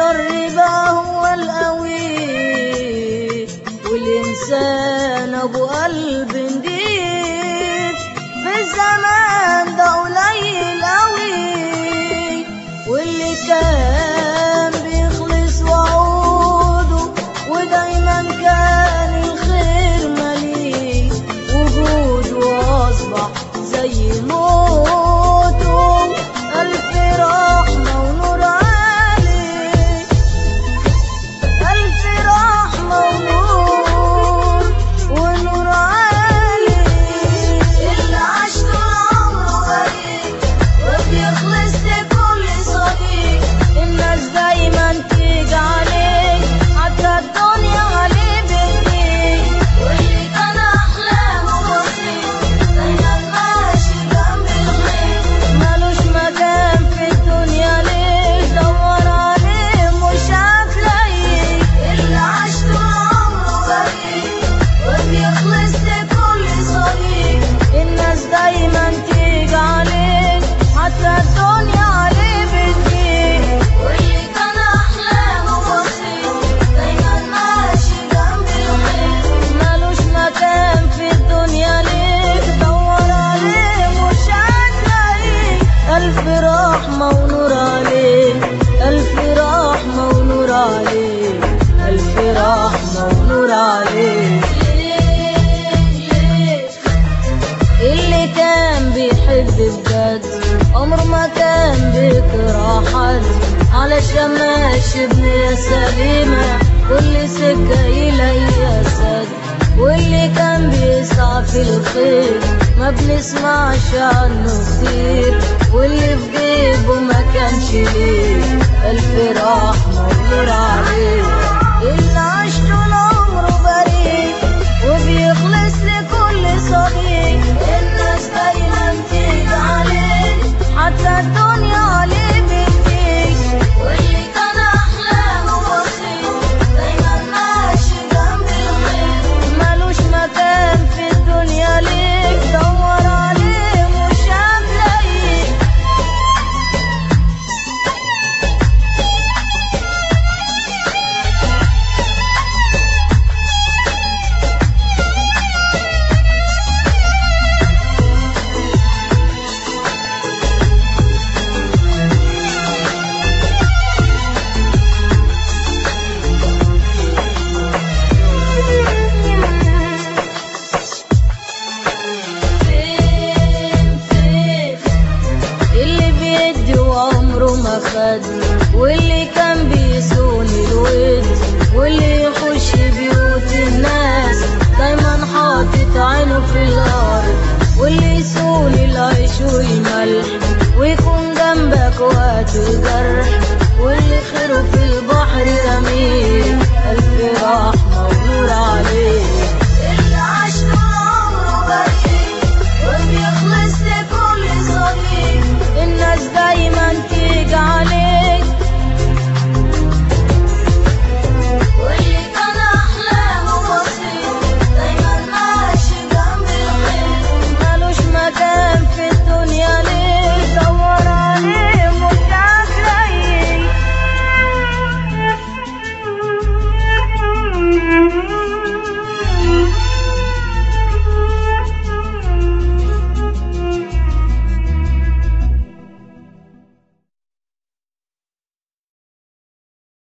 الشر بقى هو القوي والإنسان أبو قلب نضيف في الزمان ده قليل قوي واللي كان بيخلص وعوده ودايما كان الخير مليه وجوده أصبح زي موته ألف رحمة ونور عليه ألف رحمة ونور ونور عليه اللي عاش طول عمره غريب وبيخلص لكل صديق الناس دايما تيجي عليه حتى الدنيا عليه بتضيق واللي كان أحلامه بسيط دايما ماشي جنب الخير ملوش مكان في الدنيا ليه دور عليه مش هتلاقيه اللي عاش طول عمره غريب وبيخلص لكل صديق الناس دايما تيجي عليه حتى الدنيا عليه بتضيق واللي كان أحلامه بسيط دايما ماشي جنب الخير ملوش مكان في الدنيا ليه دور عليه مش هتلاقيه ألف رحمة ونور عليه ألف رحمة ونور عليه ألف رحمة ونور عليه اللي كان بيحب بجد عمره ما كان بيكره حد علشان ماشي بنية سليمة كل سكة يلاقي أسد واللي كان بيسعى في الخير ما بنسمعش عنه كتير واللي في جيبه ما كانش ليه ألف رحمة ونور عليه اللي عاش طول عمره بريء وبيخلص لكل صديق الناس دايما تيجي عليه حتى الدنيا عليه بتضيق واللي كان أحلامه بسيط دايما ماشي جنب الخير ملوش مكان في الدنيا ليك دور عليه مش هتلاقيه فين فين اللي بيدي وعمره ما خد واللي كان بيسون الود واللي يخش بيوت الناس دايما حاطط عينه في الارض واللي يسون العيش والملح ويكون جنبك وقت الجرح واللي خيره في البحر رميه